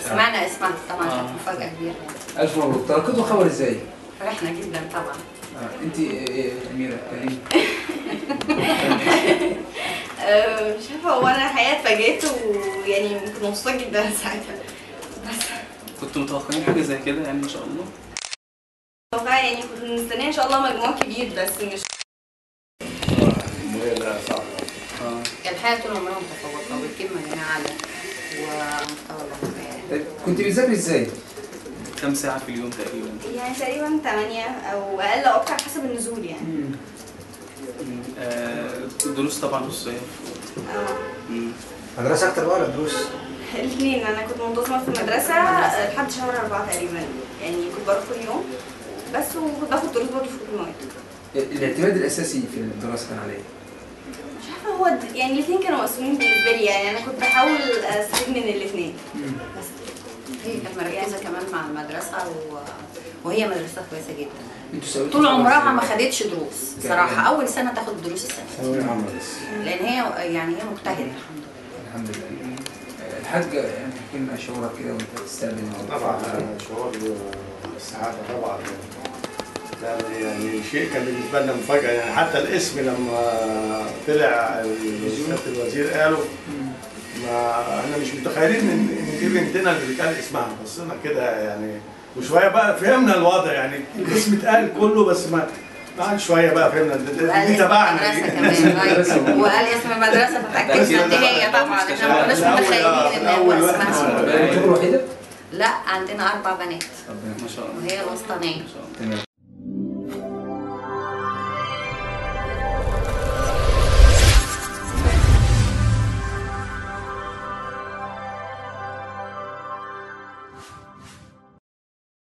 سمعنا اسمها طبعا آه. كانت مفاجاه كبيره الف مبروك تلقيتوا الخبر ازاي؟ فرحنا جدا طبعا آه. انت إيه، اميره كلمي أه، مش عارفه هو انا الحقيقه اتفاجئت ويعني كنت مبسوطه جدا ساعتها بس كنتوا متوقعين حاجه زي كده يعني ان شاء الله والله يعني كنت مستنيه ان شاء الله مجموع كبير بس مش اه الحياه طول عمرها متفوقه وبتجيب مجاميع عاليه ومستوى اللغه يعني طيب كنت بتذاكري ازاي؟ كام ساعه في اليوم تقريبا يعني تقريبا 8 او اقل او اكتر حسب النزول يعني آه دروس طبعا في الصيف اه مم. مدرسة أكتر بقى ولا دروس؟ الاثنين انا كنت منتظمه في المدرسه أه، لحد شهر أربعة تقريبا يعني كنت بروح كل يوم بس وكنت باخد دروس برضه في كل المواد الاعتماد الاساسي في الدراسه كان على ايه؟ مش عارفه هو د- يعني الاثنين كانوا مقسومين بالنسبه لي يعني انا كنت بحاول استفيد من الاثنين بس هي كانت مركزه كمان مع المدرسه و... وهي مدرسه كويسه جدا انتوا سويتوا طول خبر عمرها ما إزاي؟ خدتش دروس صراحه اول سنه تاخد دروس السنه ثانوية عامة بس لان هي يعني هي مجتهده الحمد لله الحمد لله آه، الحاجه يعني تحكي لنا شعورك كده وانت بتستقبل طبعا شعور السعادة طبعا ده يعني شيء كان بالنسبة لنا مفاجأة يعني حتى الاسم لما طلع سيادة الوزير قالوا ما احنا مش متخيلين ان ان دي بنتنا اللي بيتقال اسمها بصينا كده يعني وشوية بقى فهمنا الوضع يعني الاسم اتقال كله بس ما بعد شوية بقى فهمنا ده- ده- وقال دي اسم تبعنا المدرسه دي. كمان أيوة. وقال اسم المدرسه فتاكدنا ان هي طبعا احنا ما كناش متخيلين ان هو اسمها انت الوحيده؟ لا عندنا اربع بنات ربنا ما شاء الله وهي الوسطانيه ما شاء الله تمام